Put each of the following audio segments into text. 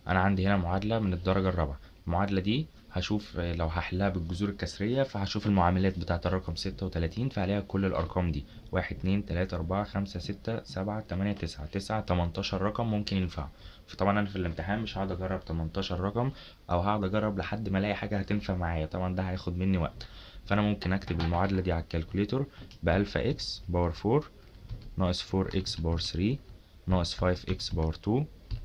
انا عندي هنا معادله من الدرجه الرابعه المعادله دي هشوف آه، لو هحلها بالجذور الكسريه فهشوف المعاملات بتاعه الرقم 36 فعليها كل الارقام دي واحد اتنين تلاتة أربعة خمسة ستة سبعة تمانية تسعة تسعة تمنتاشر رقم ممكن ينفعوا فطبعا انا في الامتحان مش هقعد اجرب 18 رقم او هقعد اجرب لحد ما الاقي حاجه هتنفع معايا طبعا ده هياخد مني وقت فانا ممكن اكتب المعادله دي على الكالكوليتور بألفا اكس باور 4 ناقص 4 اكس باور 3 ناقص 5 اكس باور 2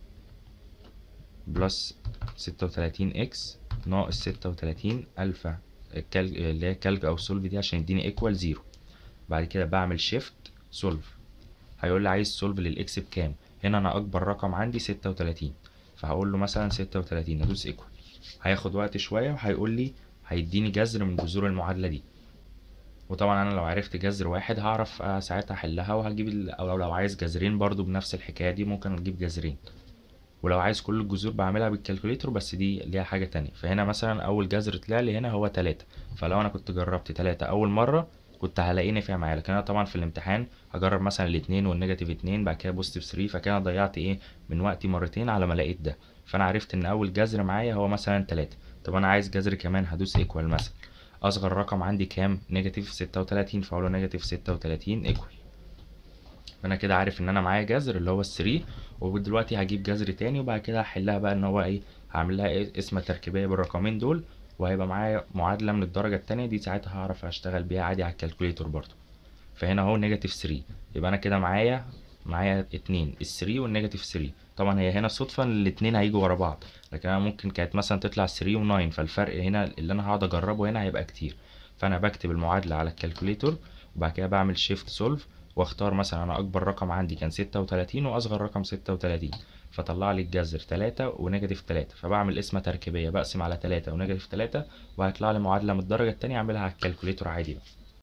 بلس 36 اكس ناقص 36 الفا الكالك اللي هي كالك او سولف دي عشان يديني ايكوال زيرو بعد كده بعمل شيفت سولف هيقول لي عايز سولف للاكس بكام هنا انا اكبر رقم عندي 36 فهقول له مثلا 36 ادوس ايكوال هياخد وقت شويه وهيقول لي هيديني جذر من جذور المعادله دي وطبعا انا لو عرفت جذر واحد هعرف آه، ساعتها احلها وهجيب ال... او لو عايز جذرين برضو بنفس الحكايه دي ممكن اجيب جذرين ولو عايز كل الجذور بعملها بالكالكوليتر بس دي ليها حاجه تانية فهنا مثلا اول جذر طلع لي هنا هو 3 فلو انا كنت جربت 3 اول مره كنت هلاقيه نافع معايا لكن انا طبعا في الامتحان هجرب مثلا الاتنين والنيجاتيف اتنين بعد كده بوزيتيف 3 فكده أنا ضيعت ايه من وقتي مرتين على ما لقيت ده فانا عرفت ان اول جذر معايا هو مثلا 3 طب انا عايز جذر كمان هدوس ايكوال مثلا اصغر رقم عندي كام نيجاتيف 36 فاقول له نيجاتيف 36 ايكوال فانا كده عارف ان انا معايا جذر اللي هو ال 3 ودلوقتي هجيب جذر تاني وبعد كده هحلها بقى ان هو ايه هعمل لها إيه اسمه تركيبيه بالرقمين دول وهيبقى معايا معادله من الدرجه التانية دي ساعتها هعرف اشتغل بيها عادي على الكالكوليتور برضو فهنا اهو نيجاتيف 3 يبقى انا كده معايا معايا اتنين ال 3 والنيجاتيف 3 طبعا هي هنا صدفه ان الاتنين هيجوا ورا بعض لكن انا ممكن كانت مثلا تطلع 3 و9 فالفرق هنا اللي انا هقعد اجربه هنا هيبقى كتير فانا بكتب المعادله على الكالكوليتور وبعد كده بعمل شيفت سولف واختار مثلا انا اكبر رقم عندي كان 36 واصغر رقم 36 فطلع لي الجذر 3 ونيجاتيف 3 فبعمل قسمه تركيبيه بقسم على 3 ونيجاتيف 3 وهيطلع لي معادله من الدرجه التانية اعملها على الكالكوليتور عادي بقى